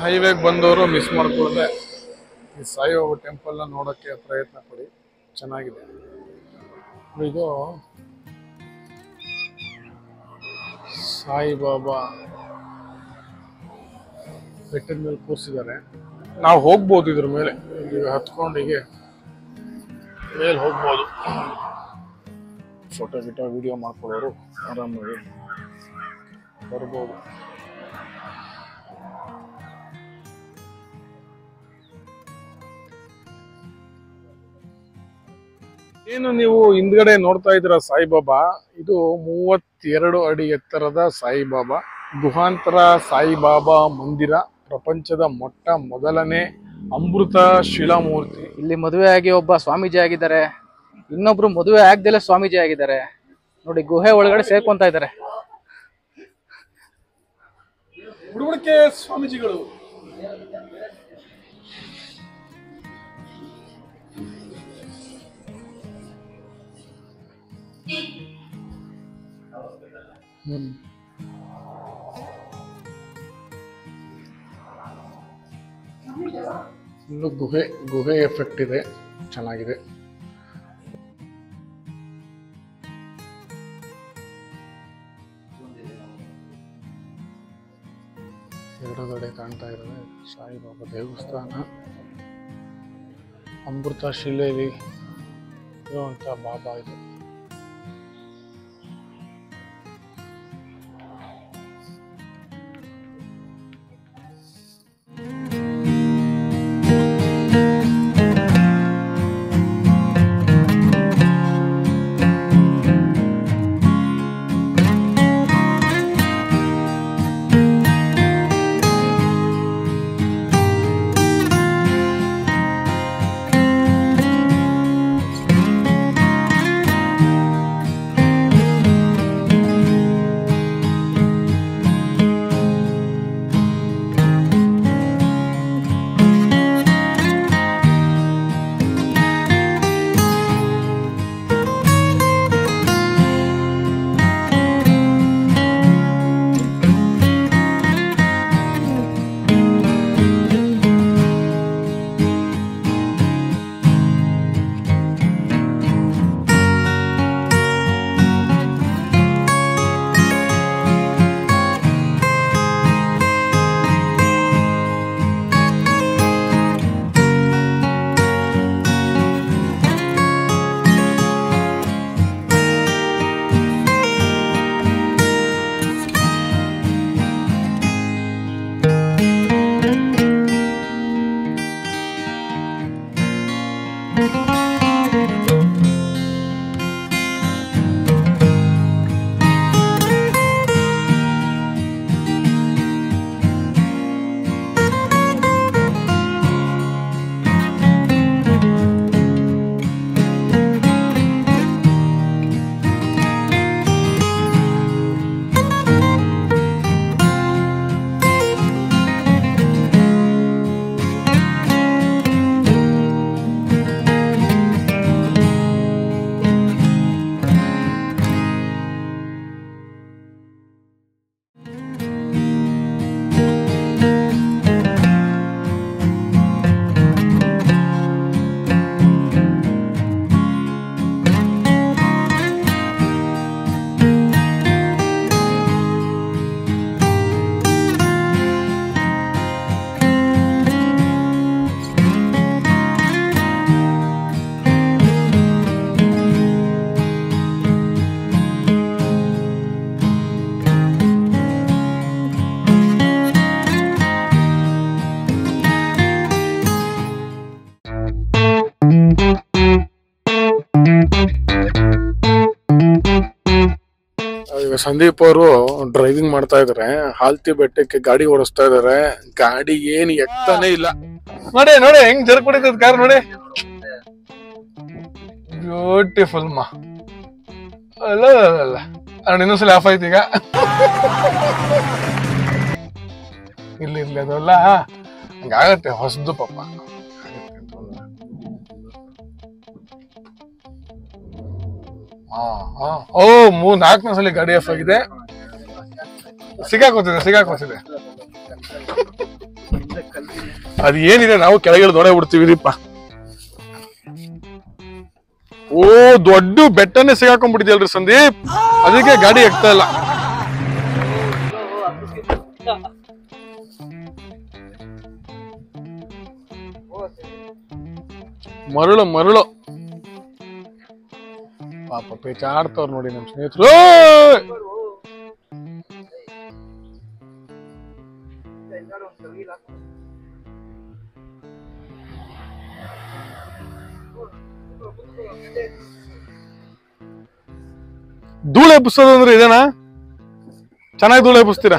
ಹೈವೇಗೆ ಬಂದವರು ಮಿಸ್ ಮಾಡ್ಕೊಳ್ಳದೆ ಈ ಸಾಯಿಬಾಬಾ ಟೆಂಪಲ್ನ ನೋಡೋಕ್ಕೆ ಪ್ರಯತ್ನ ಪಡಿ ಚೆನ್ನಾಗಿದೆ ಇದು ಸಾಯಿಬಾಬಾ ಬೆಟ್ಟದ ಮೇಲೆ ಕೂರಿಸಿದ್ದಾರೆ ನಾವು ಹೋಗ್ಬೋದು ಇದ್ರ ಮೇಲೆ ಇಲ್ಲಿ ಹತ್ಕೊಂಡು ಹೀಗೆ ಮೇಲೆ ಹೋಗ್ಬೋದು ಫೋಟೋ ಗಿಟೋ ವಿಡಿಯೋ ಮಾಡ್ಕೊಳ್ಳೋರು ಆರಾಮಾಗಿ ಬರ್ಬೋದು ಏನು ನೀವು ಹಿಂದ್ಗಡೆ ನೋಡ್ತಾ ಇದ್ದೀರಾ ಸಾಯಿಬಾಬಾ ಇದು ಮೂವತ್ತೆರಡು ಅಡಿ ಎತ್ತರದ ಸಾಯಿಬಾಬಾ ಗುಹಾಂತರ ಸಾಯಿಬಾಬಾ ಮಂದಿರ ಪ್ರಪಂಚದ ಮೊಟ್ಟ ಮೊದಲನೇ ಅಮೃತ ಶಿಲಾಮೂರ್ತಿ ಇಲ್ಲಿ ಮದುವೆ ಆಗಿ ಒಬ್ಬ ಸ್ವಾಮೀಜಿ ಆಗಿದ್ದಾರೆ ಇನ್ನೊಬ್ರು ಮದುವೆ ಆಗ್ದಲೇ ಸ್ವಾಮೀಜಿ ಆಗಿದ್ದಾರೆ ನೋಡಿ ಗುಹೆ ಒಳಗಡೆ ಸೇರ್ಕೊಂತ ಇದ್ದಾರೆ ಬುಡಬಡಿಕೆ ಸ್ವಾಮೀಜಿಗಳು ಹ್ಮ್. ಫುಲ್ಲು ಗುಹೆ ಗುಹೆ ಎಫೆಕ್ಟ್ ಇದೆ ಚೆನ್ನಾಗಿದೆ ಎದುರುಗಡೆ ಕಾಣ್ತಾ ಇರೋದು ಸಾಯಿಬಾಬಾ ದೇವಸ್ಥಾನ ಅಮೃತ ಶಿಲೆಯಲ್ಲಿ ಇರುವಂಥ ಬಾಬಾ ಇದು ಈಗ ಸಂದೀಪ್ ಅವರು ಡ್ರೈವಿಂಗ್ ಮಾಡ್ತಾ ಇದಾರೆ ಹಾಲ್ತಿ ಬೆಟ್ಟಕ್ಕೆ ಗಾಡಿ ಓಡಿಸ್ತಾ ಇದಾರೆ ಗಾಡಿ ಏನ್ ಎಕ್ತಾನೆ ಇಲ್ಲ ನೋಡಿ ನೋಡಿ ಹೆಂಗ್ ಜರ್ಕ್ ಹೊಡಿತದ ಕಾರ್ ನೋಡಿ ಬ್ಯೂಟಿಫುಲ್ ಮಾ ಅಲ್ಲ ಅಲ್ಲ ಅಲ್ಲ ಅಣ್ಣ ಇನ್ನೊಂದ್ಸಲ ಆಫ್ ಆಯ್ತು ಈಗ ಇಲ್ಲಿ ಇರ್ಲಿ ಅದಲ್ಲ ಹಂಗಾಗತ್ತೆ ಹೊಸದು ಪಾಪ ಆಗತ್ತೆ ಅಂತ ಒಂದು. ಹಾ ಹಾ ಓ ಮೂರ್ ನಾಲ್ಕನೇ ಸಲ ಗಾಡಿ ಆಫ್ ಆಗಿದೆ ಸಿಗಾಕೋತಿದೆ ಸಿಗಾಕೋತಿದೆ ಅದ್ ಏನಿದೆ ನಾವು ಕೆಳಗೆ ನೋಡೇ ಬಿಡ್ತೀವಿ ರೀಪ ಓ ದೊಡ್ಡ ಬೆಟ್ಟನೇ ಸಿಗಾಕೊಂಡ್ಬಿಟ್ಟಿದ್ಯಲ್ರಿ ಸಂದೀಪ್ ಅದಕ್ಕೆ ಗಾಡಿ ಎಕ್ತಾ ಇಲ್ಲ ಮರಳು ಮರಳು ಪಾಪ ಪೇಚಾಡ್ತವ್ರು ನೋಡಿ ನಮ್ ಸ್ನೇಹಿತರು ಧೂಳು ಎಬ್ಬಿಸೋದು ಅಂದ್ರೆ ಇದೇನಾ ಚೆನ್ನಾಗಿ ಧೂಳು ಎಬ್ಬಿಸ್ತೀರಾ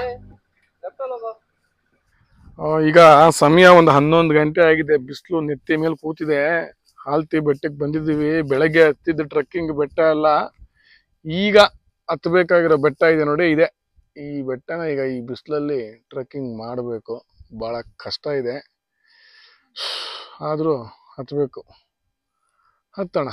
ಆ, ಈಗ ಸಮಯ ಒಂದು ಹನ್ನೊಂದು ಗಂಟೆ ಆಗಿದೆ ಬಿಸಿಲು ನೆತ್ತಿ ಮೇಲೆ ಕೂತಿದೆ ಹಾಲ್ತಿ ಬೆಟ್ಟಕ್ಕೆ ಬಂದಿದ್ದೀವಿ ಬೆಳಗ್ಗೆ ಹತ್ತಿದ ಟ್ರೆಕ್ಕಿಂಗ್ ಬೆಟ್ಟ ಅಲ್ಲ ಈಗ ಹತ್ತಬೇಕಾಗಿರೋ ಬೆಟ್ಟ ಇದೆ ನೋಡಿ ಇದೆ ಈ ಬೆಟ್ಟನ ಈಗ ಈ ಬಿಸಿಲಲ್ಲಿ ಟ್ರೆಕ್ಕಿಂಗ್ ಮಾಡಬೇಕು ಭಾಳ ಕಷ್ಟ ಇದೆ ಆದರೂ ಹತ್ತಬೇಕು ಹತ್ತೋಣ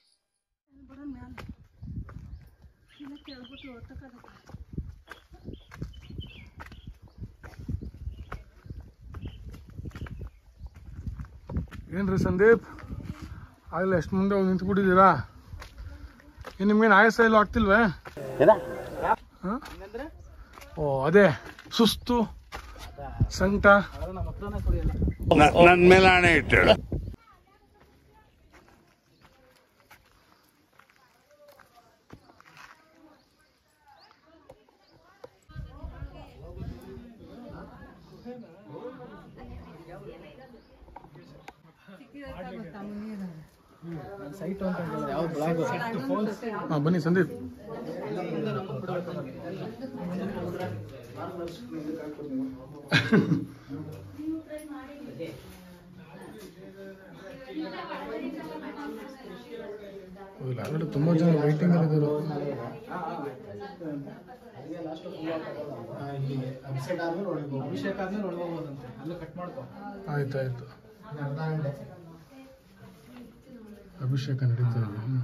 ಏನ್ರಿ ಸಂದೀಪ್ ಆಗಲೇ ಎಷ್ಟು ಮುಂದೆ ಹೋಗಿ ನಿಂತ್ಬಿಟ್ಟಿದ್ದೀರಾ ಏನು ನಿಮ್ಗೇನು ಆಯಾಸ ಇಲ್ಲ ಆಗ್ತಿಲ್ವೇ ಹ? ಓ ಅದೇ ಸುಸ್ತು ಸಂಕಟ ನಮ್ಮ ಹತ್ರನೇ ಕುಡಿಯಲ್ಲ ನನ್ ಮೇಲೆ ಹಣೆ ಇಟ್ಟಳು ಸೈಟ್ ಅಂತ ಹೇಳಿಲ್ಲ ಯಾವ ಬ್ಲಾಗ್ ಹಾಂ ಬನ್ನಿ ಸಂದೀಪ್ ಆಲ್ರೆಡಿ ತುಂಬ ಜನ ವೈಟಿಂಗ್ ಇದ್ದಾರೆ ಅಭಿಷೇಕ ಆದ್ಮೇಲೆ ಒಳಗೆ ಅಭಿಷೇಕ ಆದ್ಮೇಲೆ ಒಳಗೆ ಹೋಗೋದಂತೆ ಅಲ್ಲೇ ಕಟ್ ಮಾಡ್ಕೊ ಆಯ್ತು ಆಯ್ತು ಅರ್ಧ ಗಂಟೆ ಅಭಿಷೇಕ ನಡೀತಾ ಇದೆ ಹ್ಮ್.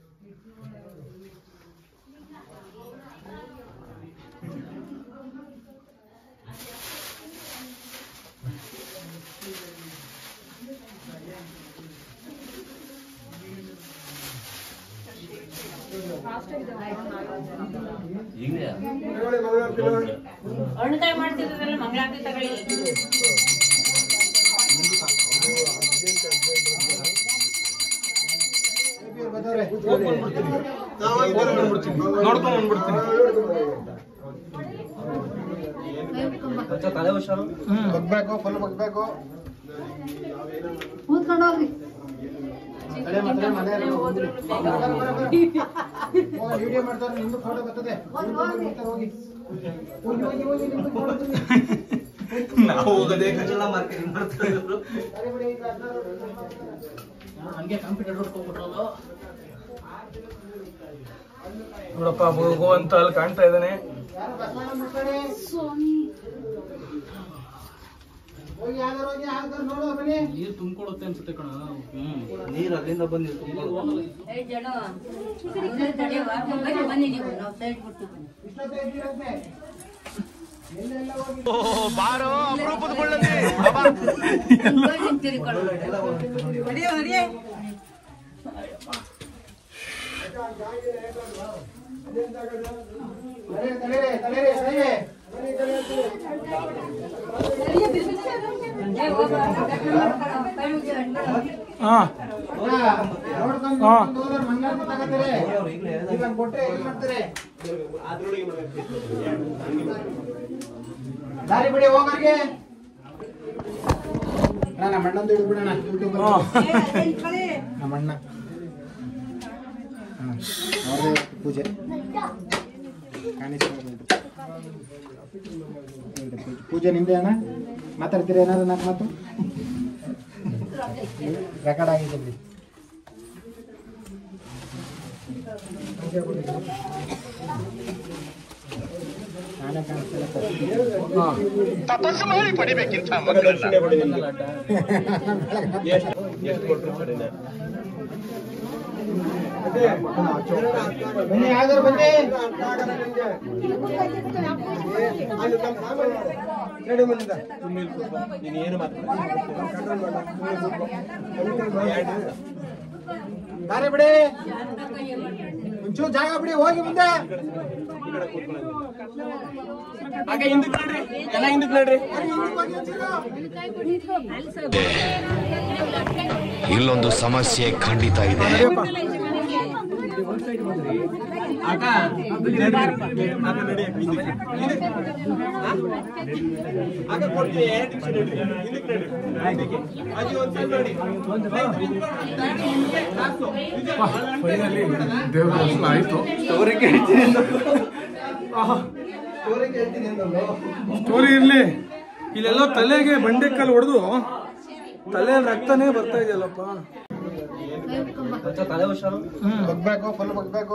ಅಣ್ಣಕಾಯಿ ಮಾಡ್ತಿದ್ರಲ್ಲ ಮಂಗಳಾರತಿ ತಗೊಳ್ಳಿ ನೋಡ್ಕೊಂಡ್ ಬಂದ್ಬಿಡ್ತೀನಿ ಬಗ್ಬೇಕು ಫುಲ್ ಬಗ್ಬೇಕು ಕೂತ್ಕೊಂಡು ಹೋಗ್ರಿ ತಲೆ ಮಾತ್ರ ಮನೆ ವಿಡಿಯೋ ಮಾಡ್ತಾರೆ ನಿಮ್ದು ಫೋಟೋ ಬರ್ತದೆ ಹೋಗಿ ಹೋಗಿ ಹೋಗಿ ಹೋಗಿ ನಿಮ್ದು photo ಬರ್ತದೆ. ನಾವು ಹೋಗದೆ ಕಚಡ ಮಾರ್ಕೆಟಿಂಗ್ ಮಾಡ್ತಾ ಇದ್ರು ಹಂಗೆ ಕಂಪ್ಯೂಟರ್ ಹೋಗ್ಬಿಟ್ರಲ್ಲ ನೋಡಪ್ಪ ಹೋಗು ಅಂತ ಅಲ್ಲಿ ಕಾಣ್ತಾ ಇದ್ದಾನೆ ಯಾರು ಬಸವಣ್ಣ ಮಾಡ್ತಾರೆ ಹೋಗಿ ಯಾವ್ದಾರು ಹೋಗಿ ಯಾವ್ದಾರು ನೋಡು ಬನ್ನಿ ನೀರು ತುಂಬಿಕೊಡುತ್ತೆ ಅನ್ಸುತ್ತೆ ಕಣ ನೀರ್ ಅಲ್ಲಿಂದ ಬಂದು ತುಂಬ ಏ ಜನ ಇಲ್ಲೇ ತಡೆಯುವ ಬನ್ನಿ ಬನ್ನಿ ನೀವು ನಾವು ಸೈಡ್ ಬಿಟ್ಟು ಬನ್ನಿ ಇಷ್ಟೊತ್ತು ಎದ್ದಿರುತ್ತೆ ಎಲ್ಲೆಲ್ಲ ಹೋಗಿ ಹೋಗಿ ತಿರ್ಕೊಳ್ಳಿ. ತಲೆ ತಲೆ ತಲೆ ತಲೆ ಬನ್ನಿ ತಲೆ ಏ ಹೋಗು, ಕೈ ಮುಚ್ಚು, ಅಡ್ಡ. ಹಾ ನೋಡ್ಕೊಂಡು ನೋಡ್ಕೊಂಡು ಹೋದ್ರೆ ಮಂಗಳಾರತಿ ತಗೋತಾರೆ ಈಗ ಕೊಟ್ಟೆ ಏನ್ ಮಾಡ್ತಾರೆ ದಾರಿ ಬಿಡಿ ಹೋಗೋರಿಗೆ ನಮ್ಮ ಅಣ್ಣಂದು ಹಿಡಿದು ಬಿಡೋಣ ಯೂಟ್ಯೂಬ್ ನಮ್ಮ ಅಣ್ಣ ಹಾ, ಅವ್ರದೇ ಪೂಜೆ ಕಾಣಿಸ್ತಾ ಇದೆ. ಹೌದು, ಪೂಜೆ- ಪೂಜೆ ನಿಂದೆ ಅಣ್ಣ ಮಾತಾಡ್ತೀರಾ ಏನಾದ್ರು ನಾಲ್ಕು ಮಾತು ರೆಕಾರ್ಡ್ ಆಗಿದೆ ಬಿಡಿ ನಾನೇ ಕಾಣಿಸ್ತಿಲ್ಲ ಸರ್. ತಪಸ್ಸು ಮಾಡಿ ಪಡಿಬೇಕಿಂತ ಮಕ್ಕಳನ್ನ ಎಷ್ಟು ಕೊಟ್ಟರು ಸರಿನೇ ದಾರಿ ಬಿಡಿ ಒಂಚೂರು ಜಾಗ ಬಿಡಿ ಹೋಗಿ ಮುಂದೆ ಹಾಗೆ ಹಿಂದಕ್ಕೆ ನಡ್ರಿ ಎಲ್ಲ ಹಿಂದಕ್ಕೆ ನಡ್ರಿ ಇಲ್ಲೊಂದು ಸಮಸ್ಯೆ ಖಂಡಿತ ಇದೆ ಅಕ್ಕ ಅಕ್ಕ ನಡಿ ಹಿಂದಕ್ಕೆ ಅಕ್ಕ ಕೊಡ್ತೀನಿ ಎರಡು ನಿಮಿಷ ನಡ್ರಿ ಹಿಂದಕ್ಕೆ ನಡ್ರಿ ಹಿಂದಕ್ಕೆ ಅಜ್ಜಿ ಒಂದ್ ಸ್ವಲ್ಪ ನೋಡಿ ದೇವ್ರ ದರ್ಶನ ಆಯ್ತು ಸ್ಟೋರಿ ಇರ್ಲಿ ಇಲ್ಲೆಲ್ಲೋ ತಲೆಗೆ ಬಂಡೆಕಲ್ಲು ಹೊಡೆದು ತಲೆ ರಕ್ತನೇ ಬರ್ತಾ ಇದೆಯಲ್ಲಪ್ಪ ಬಗ್ಬೇಕು ಫುಲ್ ಬಗ್ಬೇಕು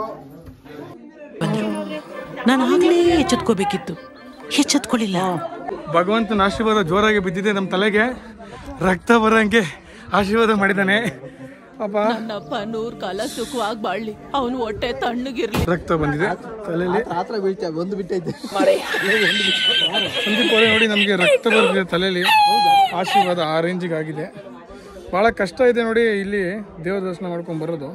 ನಾನು ಆಗ್ಲೇ ಎಚ್ಚೆತ್ಕೋಬೇಕಿತ್ತು ಎಚ್ಚೆತ್ಕೊಳ್ಳಿಲ್ಲ ಭಗವಂತನ ಆಶೀರ್ವಾದ ಜೋರಾಗಿ ಬಿದ್ದಿದೆ ನಮ್ಮ ತಲೆಗೆ ರಕ್ತ ಬರಂಗೆ ಆಶೀರ್ವಾದ ಮಾಡಿದ್ದಾನೆ ಪಾಪ ನನ್ನಪ್ಪ ನೂರ್ ಕಾಲ ಸುಖವಾಗಿ ಬಾಳ್ಲಿ ಅವನು ಹೊಟ್ಟೆ ತಣ್ಣಗಿರ್ಲಿ ರಕ್ತ ಬಂದಿದೆ ತಲೆಯಲ್ಲಿ ಹತ್ರ ಬೀಳ್ತಾ ಒಂದು ಬಿಟ್ಟೈತೆ ಸಂದೀಪ್ ಅವರೇ ನೋಡಿ ನಮಗೆ ರಕ್ತ ಬರ್ತಿದೆ ತಲೆಯಲ್ಲಿ ಆಶೀರ್ವಾದ ಆ ರೇಂಜಿಗೆ ಆಗಿದೆ ಭಾಳ ಕಷ್ಟ ಇದೆ ನೋಡಿ ಇಲ್ಲಿ ದೇವ್ರ ದರ್ಶನ ಮಾಡ್ಕೊಂಡು ಬರೋದು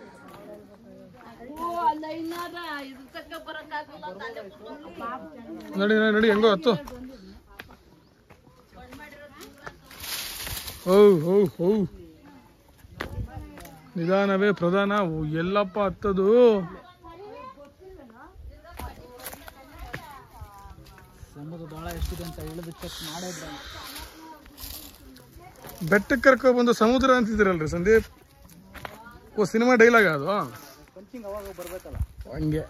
ನೋಡಿ ನೋಡಿ ನೋಡಿ ಹೆಂಗೋ ಹತ್ತು ಹೌ ಹೌ ಹೌ ನಿಧಾನವೇ ಪ್ರಧಾನ ಓ, ಎಲ್ಲಪ್ಪ ಹತ್ತದು ಸಮುದ್ರ ಬಹಳ ಎಷ್ಟಿದೆ ಅಂತ ಇಳಿದು ಚೆಕ್ ಮಾಡಿದ್ರೆ ಬೆಟ್ಟಕ್ಕೆ ಕರ್ಕೊ ಬಂದು ಸಮುದ್ರ ಅಂತಿದ್ದೀರಲ್ರಿ ಸಂದೀಪ್ ಓ ಸಿನಿಮಾ ಡೈಲಾಗ್ ಅದು ಪಂಚಿಂಗ್ ಅವಾಗ ಬರ್ಬೇಕಲ್ಲ ಹಂಗೆ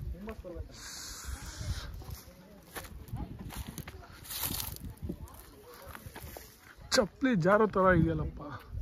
ಚಪ್ಪಲಿ ಜಾರೋ ತರ ಇದೆಯಲ್ಲಪ್ಪ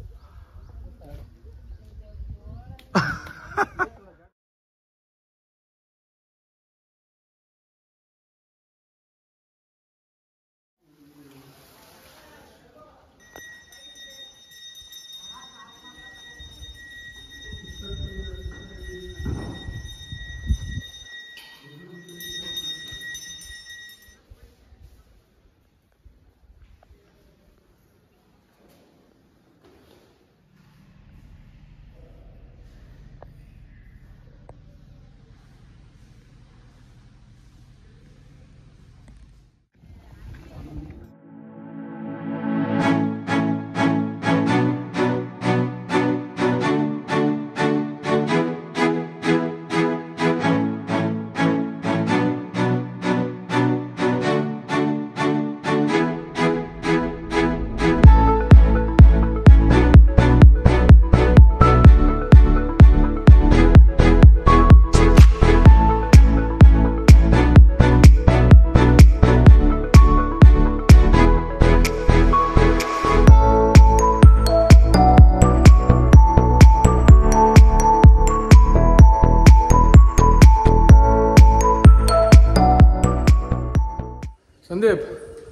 ಸಂದೀಪ್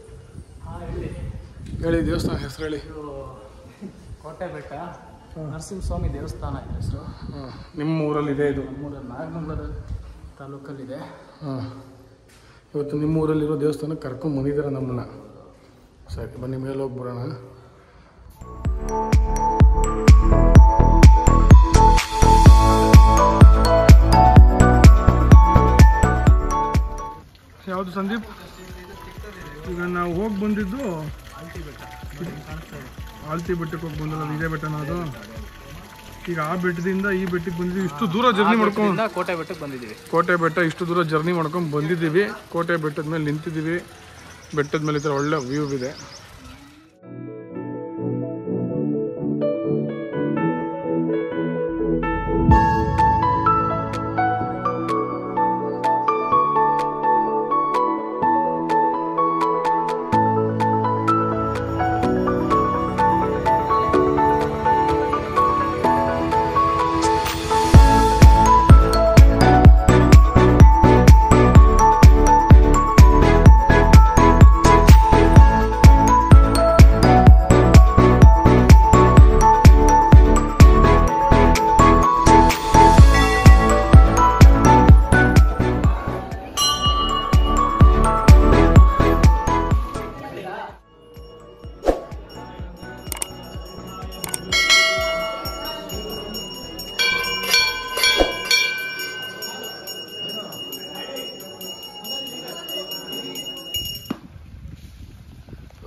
ಹೇಳಿ ದೇವಸ್ಥಾನ ಹೆಸರು ಹೇಳಿ ಕೋಟೆ ಬೆಟ್ಟ ನರಸಿಂಹಸ್ವಾಮಿ ದೇವಸ್ಥಾನ ಇದೆ ಹೆಸರು ಹಾಂ ನಿಮ್ಮ ಊರಲ್ಲಿ ಇದೆ ಇದು ನಮ್ಮೂರ ನಾಗಮಂಗಲ ತಾಲೂಕಲ್ಲಿದೆ ಹಾಂ ಇವತ್ತು ನಿಮ್ಮ ಊರಲ್ಲಿರೋ ದೇವಸ್ಥಾನಕ್ಕೆ ಕರ್ಕೊಂಡು ಬಂದಿದ್ದೀರ ನಮ್ಮನ್ನ ಸರಿ ಬನ್ನಿ ಮೇಲೆ ಹೋಗಿ ಬರೋಣ ಯಾವುದು ಸಂದೀಪ್ ಈಗ ನಾವು ಹೋಗಿ ಬಂದಿದ್ದು ಆಲ್ತಿ ಬೆಟ್ಟಕ್ಕೆ ಹೋಗಿ ಬಂದಲ್ಲ ಅದು ಇದೇ ಬೆಟ್ಟನ ಅದು ಈಗ ಆ ಬೆಟ್ಟದಿಂದ ಈ ಬೆಟ್ಟಕ್ಕೆ ಬಂದಿದ್ದೀವಿ ಇಷ್ಟು ದೂರ ಜರ್ನಿ ಮಾಡ್ಕೊಂಡು ಇಂದ ಕೋಟೆ ಬೆಟ್ಟಕ್ಕೆ ಬಂದಿದ್ದೀವಿ ಕೋಟೆ ಬೆಟ್ಟ ಇಷ್ಟು ದೂರ ಜರ್ನಿ ಮಾಡ್ಕೊಂಡು ಬಂದಿದ್ದೀವಿ ಕೋಟೆ ಬೆಟ್ಟದ ಮೇಲೆ ನಿಂತಿದ್ದೀವಿ ಬೆಟ್ಟದ ಮೇಲೆ ಈ ಥರ ಒಳ್ಳೆ ವ್ಯೂ ಇದೆ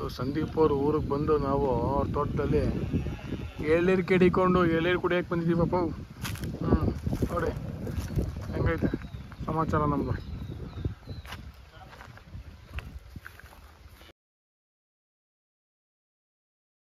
ಸಂದೀಪ್ ಅವ್ರ ಊರಿಗೆ ಬಂದು ನಾವು ಅವ್ರ ತೋಟದಲ್ಲಿ ಎಳ್ನೀರು ಕೆಡಿಕೊಂಡು ಎಳ್ನೀರು ಕುಡಿಯೋಕೆ ಬಂದಿದ್ದೀವಪ್ಪ ಹ್ಞೂ ನೋಡಿ ಹೆಂಗೈತೆ ಸಮಾಚಾರ ನಮ್ಮದು